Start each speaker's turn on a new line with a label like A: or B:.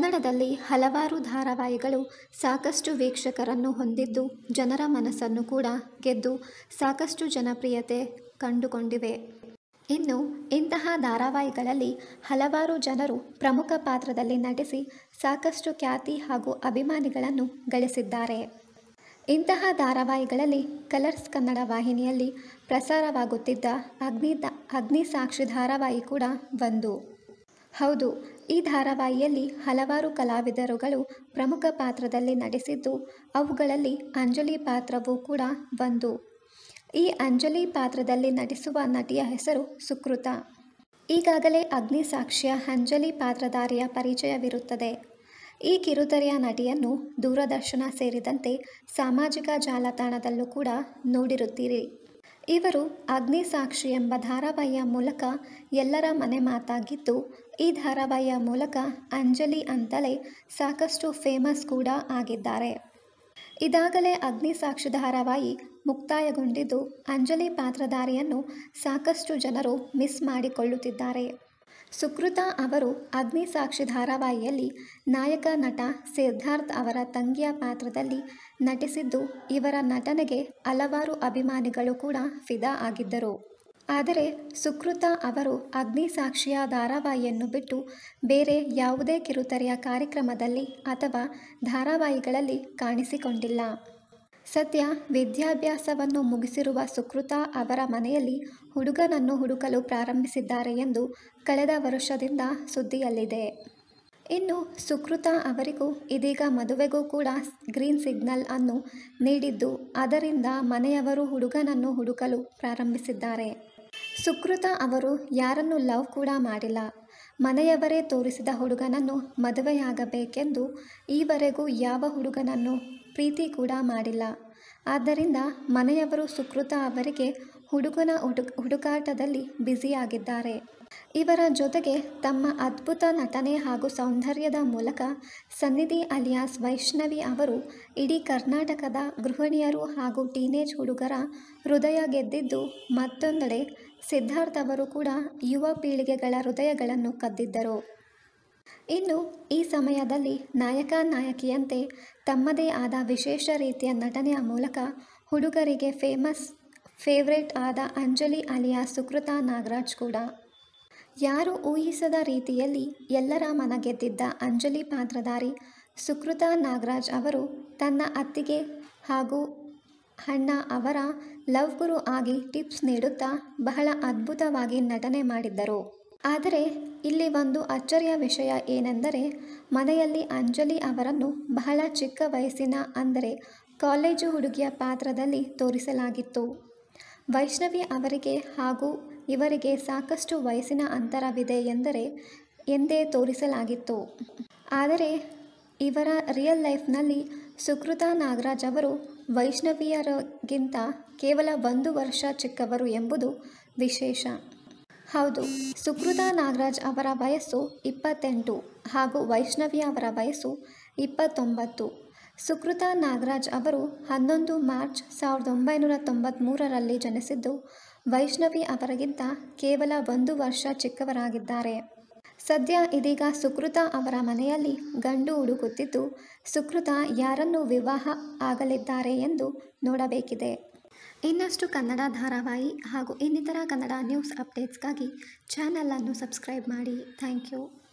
A: ಕನ್ನಡದಲ್ಲಿ ಹಲವಾರು ಧಾರಾವಾಹಿಗಳು ಸಾಕಷ್ಟು ವೀಕ್ಷಕರನ್ನು ಹೊಂದಿದ್ದು ಜನರ ಮನಸ್ಸನ್ನು ಕೂಡ ಗೆದ್ದು ಸಾಕಷ್ಟು ಜನಪ್ರಿಯತೆ ಕಂಡುಕೊಂಡಿವೆ ಇನ್ನು ಇಂತಹ ಧಾರಾವಾಹಿಗಳಲ್ಲಿ ಹಲವಾರು ಜನರು ಪ್ರಮುಖ ಪಾತ್ರದಲ್ಲಿ ನಟಿಸಿ ಸಾಕಷ್ಟು ಖ್ಯಾತಿ ಹಾಗೂ ಅಭಿಮಾನಿಗಳನ್ನು ಗಳಿಸಿದ್ದಾರೆ ಇಂತಹ ಧಾರಾವಾಹಿಗಳಲ್ಲಿ ಕಲರ್ಸ್ ಕನ್ನಡ ವಾಹಿನಿಯಲ್ಲಿ ಪ್ರಸಾರವಾಗುತ್ತಿದ್ದ ಅಗ್ನಿ ಅಗ್ನಿ ಸಾಕ್ಷಿ ಧಾರಾವಾಹಿ ಕೂಡ ಒಂದು ಹೌದು ಈ ಧಾರಾವಾಹಿಯಲ್ಲಿ ಹಲವಾರು ಕಲಾವಿದರುಗಳು ಪ್ರಮುಖ ಪಾತ್ರದಲ್ಲಿ ನಟಿಸಿದ್ದು ಅವುಗಳಲ್ಲಿ ಅಂಜಲಿ ಪಾತ್ರವೂ ಕೂಡ ಒಂದು ಈ ಅಂಜಲಿ ಪಾತ್ರದಲ್ಲಿ ನಟಿಸುವ ನಟಿಯ ಹೆಸರು ಸುಕೃತ ಈಗಾಗಲೇ ಅಗ್ನಿ ಸಾಕ್ಷಿಯ ಅಂಜಲಿ ಪಾತ್ರಧಾರಿಯ ಪರಿಚಯವಿರುತ್ತದೆ ಈ ಕಿರುತೆರೆಯ ನಟಿಯನ್ನು ದೂರದರ್ಶನ ಸೇರಿದಂತೆ ಸಾಮಾಜಿಕ ಜಾಲತಾಣದಲ್ಲೂ ಕೂಡ ನೋಡಿರುತ್ತೀರಿ ಇವರು ಅಗ್ನಿ ಸಾಕ್ಷಿ ಎಂಬ ಧಾರಾವಾಹಿಯ ಮೂಲಕ ಎಲ್ಲರ ಮನೆ ಮಾತಾಗಿದ್ದು ಈ ಧಾರಾವಾಹಿಯ ಮೂಲಕ ಅಂಜಲಿ ಅಂತಲೇ ಸಾಕಷ್ಟು ಫೇಮಸ್ ಕೂಡ ಆಗಿದ್ದಾರೆ ಇದಾಗಲೇ ಅಗ್ನಿ ಸಾಕ್ಷಿ ಧಾರಾವಾಹಿ ಮುಕ್ತಾಯಗೊಂಡಿದ್ದು ಅಂಜಲಿ ಪಾತ್ರಧಾರಿಯನ್ನು ಸಾಕಷ್ಟು ಜನರು ಮಿಸ್ ಮಾಡಿಕೊಳ್ಳುತ್ತಿದ್ದಾರೆ ಸುಕೃತ ಅವರು ಅಗ್ನಿ ಸಾಕ್ಷಿ ಧಾರಾವಾಹಿಯಲ್ಲಿ ನಾಯಕ ನಟ ಸಿದ್ಧಾರ್ಥ್ ಅವರ ತಂಗಿಯ ಪಾತ್ರದಲ್ಲಿ ನಟಿಸಿದ್ದು ಇವರ ನಟನೆಗೆ ಹಲವಾರು ಅಭಿಮಾನಿಗಳು ಕೂಡ ಫಿದಾ ಆಗಿದ್ದರು ಆದರೆ ಸುಕೃತ ಅವರು ಅಗ್ನಿ ಸಾಕ್ಷಿಯ ಧಾರಾವಾಹಿಯನ್ನು ಬಿಟ್ಟು ಬೇರೆ ಯಾವುದೇ ಕಿರುತೆರೆಯ ಕಾರ್ಯಕ್ರಮದಲ್ಲಿ ಅಥವಾ ಧಾರಾವಾಹಿಗಳಲ್ಲಿ ಕಾಣಿಸಿಕೊಂಡಿಲ್ಲ ಸದ್ಯ ವಿದ್ಯಾಭ್ಯಾಸವನ್ನು ಮುಗಿಸಿರುವ ಸುಕೃತ ಅವರ ಮನೆಯಲ್ಲಿ ಹುಡುಗನನ್ನು ಹುಡುಕಲು ಪ್ರಾರಂಭಿಸಿದ್ದಾರೆ ಎಂದು ಕಳೆದ ವರ್ಷದಿಂದ ಸುದ್ದಿಯಲ್ಲಿದೆ ಇನ್ನು ಸುಕೃತ ಅವರಿಗೂ ಇದೀಗ ಮದುವೆಗೂ ಕೂಡ ಗ್ರೀನ್ ಸಿಗ್ನಲ್ ಅನ್ನು ನೀಡಿದ್ದು ಅದರಿಂದ ಮನೆಯವರು ಹುಡುಗನನ್ನು ಹುಡುಕಲು ಪ್ರಾರಂಭಿಸಿದ್ದಾರೆ ಸುಕೃತ ಅವರು ಯಾರನ್ನು ಲವ್ ಕೂಡ ಮಾಡಿಲ್ಲ ಮನೆಯವರೇ ತೋರಿಸಿದ ಹುಡುಗನನ್ನು ಮದುವೆಯಾಗಬೇಕೆಂದು ಈವರೆಗೂ ಯಾವ ಹುಡುಗನನ್ನು ಪ್ರೀತಿ ಕೂಡ ಮಾಡಿಲ್ಲ ಆದ್ದರಿಂದ ಮನೆಯವರು ಸುಕೃತ ಅವರಿಗೆ ಹುಡುಗನ ಹುಡು ಹುಡುಕಾಟದಲ್ಲಿ ಬ್ಯುಸಿಯಾಗಿದ್ದಾರೆ ಇವರ ಜೊತೆಗೆ ತಮ್ಮ ಅದ್ಭುತ ನಟನೆ ಹಾಗೂ ಸೌಂದರ್ಯದ ಮೂಲಕ ಸನ್ನಿಧಿ ಅಲಿಯಾಸ್ ವೈಷ್ಣವಿ ಅವರು ಇಡೀ ಕರ್ನಾಟಕದ ಗೃಹಿಣಿಯರು ಹಾಗೂ ಟೀನೇಜ್ ಹುಡುಗರ ಹೃದಯ ಗೆದ್ದಿದ್ದು ಮತ್ತೊಂದೆಡೆ ಸಿದ್ಧಾರ್ಥ್ ಅವರು ಕೂಡ ಯುವ ಪೀಳಿಗೆಗಳ ಹೃದಯಗಳನ್ನು ಕದ್ದಿದ್ದರು ಇನ್ನು ಈ ಸಮಯದಲ್ಲಿ ನಾಯಕ ನಾಯಕಿಯಂತೆ ತಮ್ಮದೇ ಆದ ವಿಶೇಷ ರೀತಿಯ ನಟನೆಯ ಮೂಲಕ ಹುಡುಗರಿಗೆ ಫೇಮಸ್ ಫೇವ್ರೇಟ್ ಆದ ಅಂಜಲಿ ಅಲಿಯಾ ಸುಕೃತ ನಾಗರಾಜ್ ಕೂಡ ಯಾರು ಊಹಿಸದ ರೀತಿಯಲ್ಲಿ ಎಲ್ಲರ ಮನ ಗೆದ್ದಿದ್ದ ಅಂಜಲಿ ಪಾತ್ರಧಾರಿ ಸುಕೃತ ನಾಗರಾಜ್ ಅವರು ತನ್ನ ಅತ್ತಿಗೆ ಹಾಗೂ ಅಣ್ಣ ಅವರ ಲವ್ ಗುರು ಆಗಿ ಟಿಪ್ಸ್ ನೀಡುತ್ತಾ ಬಹಳ ಅದ್ಭುತವಾಗಿ ನಟನೆ ಮಾಡಿದ್ದರು ಆದರೆ ಇಲ್ಲಿ ಒಂದು ಅಚ್ಚರಿಯ ವಿಷಯ ಏನೆಂದರೆ ಮನೆಯಲ್ಲಿ ಅಂಜಲಿ ಅವರನ್ನು ಬಹಳ ಚಿಕ್ಕ ವಯಸ್ಸಿನ ಅಂದರೆ ಕಾಲೇಜು ಹುಡುಗಿಯ ಪಾತ್ರದಲ್ಲಿ ತೋರಿಸಲಾಗಿತ್ತು ವೈಷ್ಣವಿ ಅವರಿಗೆ ಹಾಗೂ ಇವರಿಗೆ ಸಾಕಷ್ಟು ವಯಸ್ಸಿನ ಅಂತರವಿದೆ ಎಂದರೆ ಎಂದೇ ತೋರಿಸಲಾಗಿತ್ತು ಆದರೆ ಇವರ ರಿಯಲ್ ಲೈಫ್ನಲ್ಲಿ ಸುಕೃತ ನಾಗರಾಜ್ ಅವರು ವೈಷ್ಣವಿಯರಿಗಿಂತ ಕೇವಲ ಒಂದು ವರ್ಷ ಚಿಕ್ಕವರು ಎಂಬುದು ವಿಶೇಷ ಹೌದು ಸುಕೃತ ನಾಗರಾಜ್ ಅವರ ವಯಸ್ಸು ಇಪ್ಪತ್ತೆಂಟು ಹಾಗೂ ವೈಷ್ಣವಿ ಅವರ ವಯಸ್ಸು ಇಪ್ಪತ್ತೊಂಬತ್ತು ಸುಕೃತ ನಾಗರಾಜ್ ಅವರು ಹನ್ನೊಂದು ಮಾರ್ಚ್ ಸಾವಿರದ ಒಂಬೈನೂರ ತೊಂಬತ್ತ್ಮೂರರಲ್ಲಿ ಜನಿಸಿದ್ದು ವೈಷ್ಣವಿ ಅವರಿಗಿಂತ ಕೇವಲ ಒಂದು ವರ್ಷ ಚಿಕ್ಕವರಾಗಿದ್ದಾರೆ ಸದ್ಯ ಇದೀಗ ಸುಕೃತ ಅವರ ಮನೆಯಲ್ಲಿ ಗಂಡು ಹುಡುಕುತ್ತಿದ್ದು ಸುಕೃತ ಯಾರನ್ನು ವಿವಾಹ ಆಗಲಿದ್ದಾರೆ ಎಂದು ನೋಡಬೇಕಿದೆ ಇನ್ನಷ್ಟು ಕನ್ನಡ ಧಾರಾವಾಹಿ ಹಾಗೂ ಇನ್ನಿತರ ಕನ್ನಡ ನ್ಯೂಸ್ ಅಪ್ಡೇಟ್ಸ್ಗಾಗಿ ಚಾನಲನ್ನು ಸಬ್ಸ್ಕ್ರೈಬ್ ಮಾಡಿ ಥ್ಯಾಂಕ್ ಯು